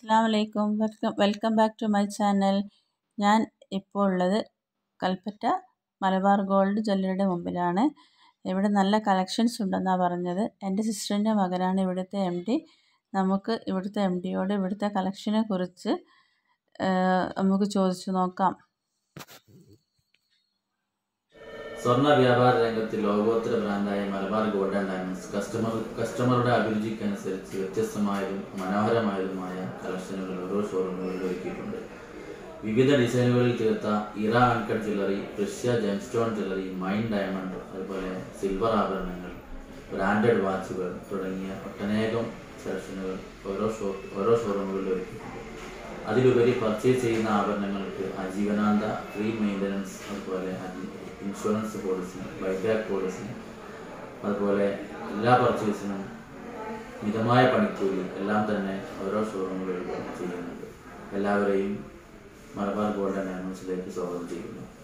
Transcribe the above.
അസ്സാം വലൈക്കും welcome welcome back to my channel ഞാൻ ഇപ്പോൾ ഉള്ളത് കൽപ്പറ്റ മലബാർ ഗോൾഡ് ജ്വല്ലറിയുടെ മുമ്പിലാണ് ഇവിടെ നല്ല കളക്ഷൻസ് ഉണ്ടെന്നാണ് പറഞ്ഞത് എൻ്റെ സിസ്റ്ററിൻ്റെ മകനാണ് ഇവിടുത്തെ എം ഡി നമുക്ക് ഇവിടുത്തെ എം ഡിയോട് ഇവിടുത്തെ കളക്ഷനെ കുറിച്ച് നമുക്ക് ചോദിച്ചു നോക്കാം സ്വർണ്ണ വ്യാപാര രംഗത്ത് ലോകോത്തര ബ്രാൻഡായ Malabar gold and diamonds customer കസ്റ്റമറുടെ അഭിരുചിക്കനുസരിച്ച് വ്യത്യസ്തമായതും മനോഹരമായതുമായ കളക്ഷനുകൾ ഓരോ ഷോറൂമുകളിൽ ഒരുക്കിയിട്ടുണ്ട് വിവിധ ഡിസൈനുകളിൽ ചേർത്ത Era uncut jewellery Precia gemstone jewellery Mine diamond അതുപോലെ സിൽവർ ആഭരണങ്ങൾ ബ്രാൻഡഡ് വാച്ചുകൾ തുടങ്ങിയ ഒട്ടനേകം സെലക്ഷനുകൾ ഓരോ ഷോ ഓരോ ഷോറൂമുകളിൽ ഒരുക്കിയിട്ടുണ്ട് അതിലുപരി പർച്ചേസ് ചെയ്യുന്ന ആഭരണങ്ങൾക്ക് ആജീവനാന്ത ഫ്രീ മെയിൻ്റനൻസ് അതുപോലെ ഇൻഷുറൻസ് പോളിസി ബൈബാക്ക് പോളിസി അതുപോലെ എല്ലാ പർച്ചേസിനും മിതമായ പണിക്കൂലി എല്ലാം തന്നെ ഓരോ ഷോറൂമുകളിലും ചെയ്യുന്നുണ്ട് എല്ലാവരെയും മലബാർ ഗോൾഡ് ആൻഡ് ഡയമണ്ട്സിലേക്ക് സ്വാഗതം ചെയ്യുന്നു